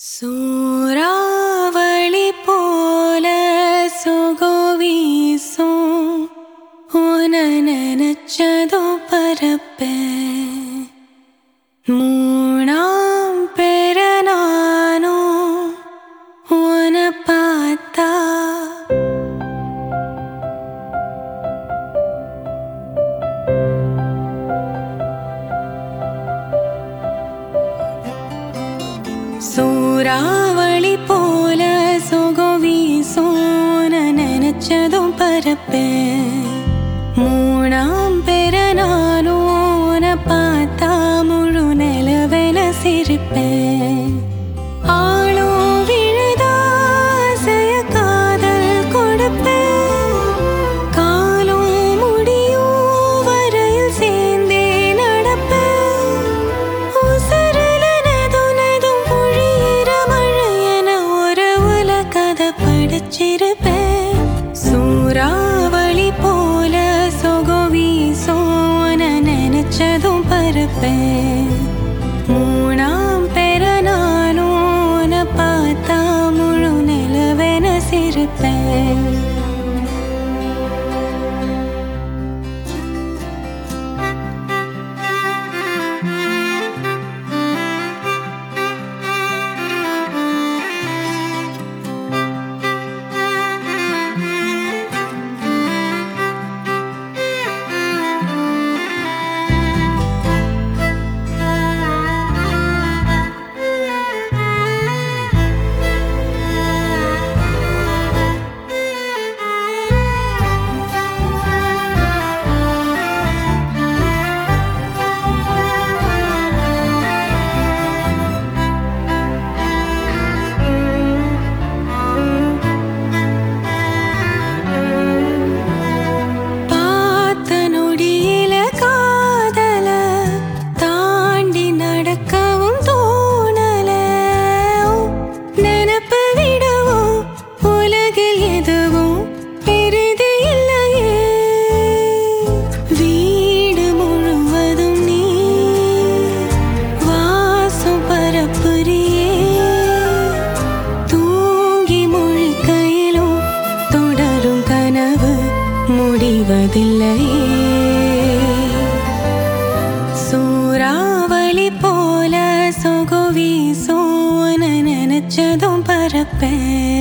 சூறாவளி போல சுகம் வீசும் உன நினைச்சதும் பரப்பேன் மூணாம் பெற நானும் உன பார்த்தா சூறாவளி போல சுகம் வீசும் நினைச்சதும் பரப்பேன் மூணாம் பெற நானும் உன்னை பார்த்தா முழு நிலவென சிரிப்பேன் ஆளும் விழுதா ஆசைய காதல் கொடுப்பேன் காலும் முடியும் வரையில் சேர்ந்தே நடப்பேன் உசுருல நெதும் நெதும் பொழியிற மழை என ஒரு உலகதை படிச்சிருப்பேன் சூறாவளி போல சுகம் வீசும் உன்னை நினைச்சதும் பரப்பேன் மூணாம் பெற நானும் உன்னை பார்த்தா முழு நிலவென சிரிப்பேன் பார்த்த நொடியில காதல தாண்டி நடக்கவும் தோணல நினப்பு விடவும் உலகில் எதுவும் பெரிது இல்லையே வீடு முழுவதும் நீ வாசம் பரப்புரியே தூங்கி முழுக்கையிலும் தொடரும் கனவு முடிவதில்லையே சூறாவளி போல சுகம் வீசும் உன்னை நினைச்சதும் பரப்பேன்